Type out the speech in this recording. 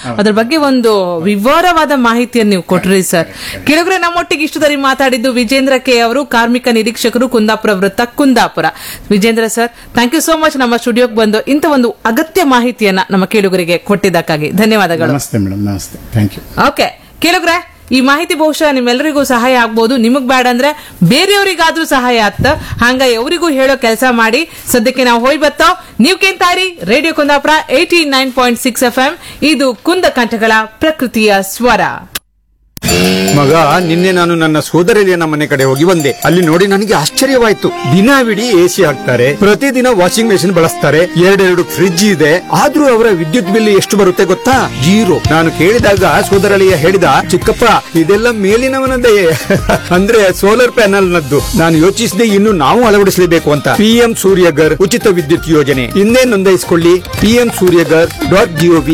ಅದ್ರ ಬಗ್ಗೆ ಒಂದು ವಿವರವಾದ ಮಾಹಿತಿಯನ್ನು ನೀವು ಕೊಟ್ರಿ ಸರ್ ಕೆಳಗರೆ ನಮ್ಮೊಟ್ಟಿಗೆ ಇಷ್ಟದಲ್ಲಿ ಮಾತಾಡಿದ್ದು ವಿಜೇಂದ್ರ ಕೆ ಅವರು ಕಾರ್ಮಿಕ ನಿರೀಕ್ಷಕರು ಕುಂದಾಪುರ ವೃತ್ತ Kundapura Vijendra sir thank you so much ನಮ್ಮ ಸ್ಟುಡಿಯೋಗೆ ಬಂದು ಇಂಥ ಒಂದು ಅಗತ್ಯ ಮಾಹಿತಿಯನ್ನ ನಮ್ಮ ಕೇಳುಗರಿಗೆ ಕೊಟ್ಟಿದ್ದಕ್ಕಾಗಿ ಧನ್ಯವಾದಗಳು ನಮಸ್ತೆ ಮೇಡಮ್ ನಮಸ್ತೆ ಥ್ಯಾಂಕ್ ಯು ಓಕೆ ಕೇಳುಗ್ರೆ ಈ ಮಾಹಿತಿ ಬಹುಶಃ ನಿಮ್ಮೆಲ್ಲರಿಗೂ ಸಹಾಯ ಆಗ್ಬೋದು ನಿಮಗ್ ಬೇಡ ಅಂದ್ರೆ ಬೇರೆಯವರಿಗಾದ್ರೂ ಸಹಾಯ ಆಗ್ತ ಹಂಗ ಅವರಿಗೂ ಹೇಳೋ ಕೆಲಸ ಮಾಡಿ ಸದ್ಯಕ್ಕೆ ನಾವು ಹೋಯ್ ಬತ್ತಾವ್ ನೀವು ಕೇಂತಾರಿ radio Kundapura eighty nine point six F M ಇದು ಕುಂದ ಕಂಠಗಳ ಪ್ರಕೃತಿಯ ಸ್ವರ ಮಗ ನಿನ್ನೆ ನಾನು ನನ್ನ ಸೋದರಳಿಯನ ಮನೆ ಕಡೆ ಹೋಗಿ ಬಂದೆ ಅಲ್ಲಿ ನೋಡಿ ನನಗೆ ಆಶ್ಚರ್ಯವಾಯ್ತು ದಿನವಿಡೀ ಎಸಿ ಹಾಕ್ತಾರೆ ಪ್ರತಿದಿನ ವಾಷಿಂಗ್ ಮೆಷಿನ್ ಬಳಸ್ತಾರೆ ಎರಡೆರಡು ಫ್ರಿಡ್ಜ್ ಇದೆ ಆದ್ರೂ ಅವರ ವಿದ್ಯುತ್ ಬಿಲ್ ಎಷ್ಟು ಬರುತ್ತೆ ಗೊತ್ತಾ ಜೀರೋ ನಾನು ಕೇಳಿದಾಗ ಸೋದರಳಿಯ ಹೇಳಿದ ಚಿಕ್ಕಪ್ಪ ಇದೆಲ್ಲ ಮೇಲಿನವನದೇ ಅಂದ್ರೆ ಸೋಲಾರ್ ಪ್ಯಾನಲ್ ನದ್ದು ನಾನು ಯೋಚಿಸಿದೆ ಇನ್ನು ನಾವು ಅಳವಡಿಸಲೇಬೇಕು ಅಂತ ಪಿಎಂ ಸೂರ್ಯಗರ್ ಉಚಿತ ವಿದ್ಯುತ್ ಯೋಜನೆ ಇನ್ನೇ ನೋಂದಾಯಿಸಿಕೊಳ್ಳಿ ಪಿಎಂ ಸೂರ್ಯಗರ್ ಡಾಟ್ ಜಿಒವಿ